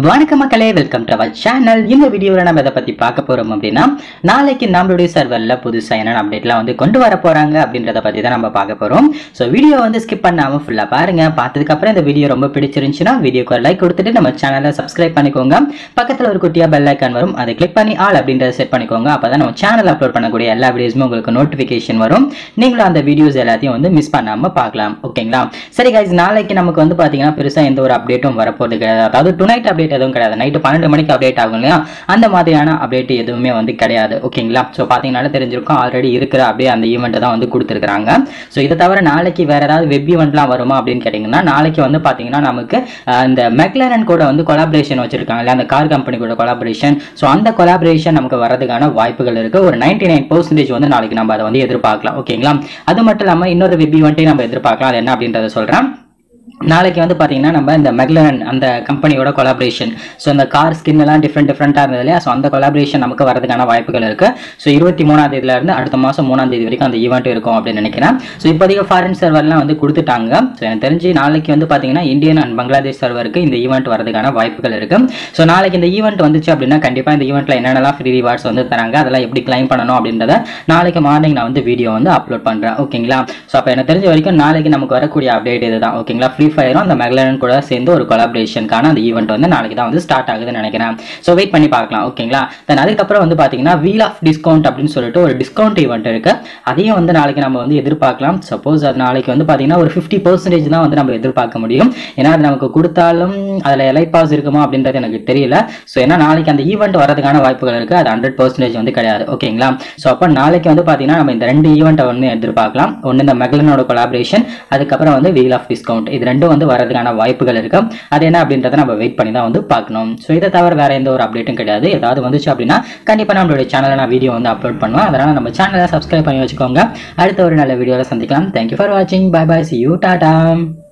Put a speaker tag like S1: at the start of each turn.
S1: வணக்கம் மக்களே welcome to our channel இந்த வீடியோவில் நம்ம எதை பற்றி பார்க்க போகிறோம் அப்படின்னா நாளைக்கு நம்மளுடைய சர்வரில் புதுசாக என்னென்ன அப்டேட்லாம் வந்து கொண்டு வர போகிறாங்க அப்படின்றத பற்றி தான் நம்ம பார்க்க போகிறோம் ஸோ வீடியோ வந்து ஸ்கிப் பண்ணாமல் ஃபுல்லாக பாருங்கள் பார்த்ததுக்கப்புறம் இந்த வீடியோ ரொம்ப பிடிச்சிருந்துச்சுன்னா வீடியோக்கு ஒரு லைக் கொடுத்துட்டு நம்ம சேனலை சப்ஸ்கிரைப் பண்ணிக்கோங்க பக்கத்தில் ஒரு குட்டியாக பெல் ஐக்கான் வரும் அதை கிளிக் பண்ணி ஆல் அப்படின்றத செட் பண்ணிக்கோங்க அப்போ தான் நம்ம சேனல் அப்லோட் பண்ணக்கூடிய எல்லா வீடியோஸுமே உங்களுக்கு நோட்டிஃபிகேஷன் வரும் நீங்களும் அந்த வீடியோஸ் எல்லாத்தையும் வந்து மிஸ் பண்ணாமல் பார்க்கலாம் ஓகேங்களா சரி guys நாளைக்கு நமக்கு வந்து பார்த்தீங்கன்னா பெருசாக எந்த ஒரு அப்டேட்டும் வரப்போகுது கிடையாது அதாவது டு நைட் அப்டேட் எதுவும் கிடையாது நைட்டு பன்னெண்டு மணிக்கு அப்டேட் ஆகும் இல்லையா அந்த மாதிரியான அப்டேட் எதுவுமே வந்து கிடையாது ஓகேங்களா ஸோ பார்த்தீங்கன்னா தெரிஞ்சிருக்கும் ஆல்ரெடி இருக்கிற அப்படியே அந்த ஈவெண்ட்டை தான் வந்து கொடுத்துருக்காங்க ஸோ இதை தவிர நாளைக்கு வேற ஏதாவது வெப் ஈவெண்ட்லாம் வருமா அப்படின்னு கேட்டிங்கன்னா நாளைக்கு வந்து பார்த்தீங்கன்னா நமக்கு அஹ், இந்த மெக்லரன் கூட வந்து கொலாபரேஷன் வச்சிருக்காங்க இல்லையா அந்த கார் கம்பெனி கூட கொலாபரேஷன் ஸோ அந்த கொலாபரேஷன் நமக்கு வரதுக்கான வாய்ப்புகள் இருக்கு ஒரு நைன்டி நைன் பர்சன்டேஜ் வந்து நாளைக்கு நம்ம அதை வந்து எதிர்பார்க்கலாம் ஓகேங்களா அது மட்டும் இல்லாமல் இன்னொரு வெப் ஈவெண்ட்டையும் நம்ம எதிர்பார்க்கலாம் அது என்ன அப்படின்றத சொல்கிறேன் நாளைக்கு வந்து பார்த்தீங்கன்னா நம்ம இந்த மெக்லரன் அந்த கம்பெனியோட கொலாபரேஷன் ஸோ இந்த கார் ஸ்கின் எல்லாம் டிஃப்ரெண்ட் டிஃப்ரெண்ட்டாக இருந்தது இல்லையா ஸோ அந்த கொலாபரேஷன் நமக்கு வரதுக்கான வாய்ப்புகள் இருக்கு ஸோ இருபத்தி மூணாம் தேதியில இருந்து அடுத்த மாதம் மூணாம் தேதி வரைக்கும் அந்த ஈவெண்ட் இருக்கும் அப்படின்னு நினைக்கிறேன் ஸோ இப்போதைக்கு ஃபாரின் சர்வர்லாம் வந்து கொடுத்துட்டாங்க ஸோ எனக்கு தெரிஞ்சு நாளைக்கு வந்து பார்த்தீங்கன்னா இந்தியன் அண்ட் பங்களாதேஷ் சர்வருக்கு இந்த ஈவெண்ட் வரதுக்கான வாய்ப்புகள் இருக்கு ஸோ நாளைக்கு இந்த ஈவெண்ட் வந்துச்சு அப்படின்னா கண்டிப்பாக இந்த ஈவெண்ட்டில் என்னென்னலாம் ஃப்ரீ ரிவார்ட்ஸ் வந்து தராங்க அதெல்லாம் எப்படி கிளைம் பண்ணணும் அப்படின்றத நாளைக்கு மார்னிங் நான் வந்து வீடியோ வந்து அப்லோட் பண்ணுறேன் ஓகேங்களா ஸோ அப்போ எனக்கு தெரிஞ்ச வரைக்கும் நாளைக்கு நமக்கு வரக்கூடிய அப்டேட் இதுதான் ஓகேங்களா ஃப்ரீ ஃபயரும் அந்த மெக்லரன் கூட சேர்ந்து ஒரு கொலாபரேஷனுக்கான அந்த ஈவெண்ட் வந்து நாளைக்கு தான் வந்து ஸ்டார்ட் ஆகுதுன்னு நினைக்கிறேன் ஸோ வெயிட் பண்ணி பார்க்கலாம் ஓகேங்களா தென் அதுக்கப்புறம் வந்து பார்த்தீங்கன்னா வீல் ஆஃப் டிஸ்கவுண்ட் அப்படின்னு சொல்லிட்டு ஒரு டிஸ்கவுண்ட் ஈவெண்ட் இருக்கு அதையும் வந்து நாளைக்கு நம்ம வந்து எதிர்பார்க்கலாம் சப்போஸ் அது நாளைக்கு வந்து பார்த்தீங்கன்னா ஒரு ஃபிஃப்டி பர்சன்டேஜ் தான் வந்து நம்ம எதிர்பார்க்க முடியும் ஏன்னா அது நமக்கு கொடுத்தாலும் அதில் எலைட் பாஸ் இருக்குமா அப்படின்றது எனக்கு தெரியல ஸோ ஏன்னா நாளைக்கு அந்த ஈவெண்ட் வரதுக்கான வாய்ப்புகள் இருக்கு அது ஹண்ட்ரட் பர்சன்டேஜ் வந்து கிடையாது ஓகேங்களா ஸோ அப்போ நாளைக்கு வந்து பார்த்தீங்கன்னா நம்ம இந்த ரெண்டு ஈவெண்ட்டை வந்து எதிர்பார்க்கலாம் ஒன்று இந்த மெக்லனோட கொலாபரேஷன் அதுக்கப்புறம் வந்து வீல் ஆஃப் டிஸ்கவுண்ட் இது ரெண்டும் வந்து வரதுக்கான வாய்ப்புகள் இருக்கு அது என்ன அப்படின்றத நம்ம வெயிட் பண்ணி தான் வந்து பார்க்கணும் ஸோ இதை தவிர வேற எந்த ஒரு அப்டேட்டும் கிடையாது ஏதாவது வந்துச்சு அப்படின்னா கண்டிப்பாக நம்மளுடைய சேனலில் நான் வீடியோ வந்து அப்லோட் பண்ணுவேன் அதனால் நம்ம சேனலை சப்ஸ்கிரைப் பண்ணி வச்சுக்கோங்க அடுத்த ஒரு நல்ல வீடியோவில் சந்திக்கலாம் தேங்க்யூ ஃபார் வாட்சிங் bye bye see you Tata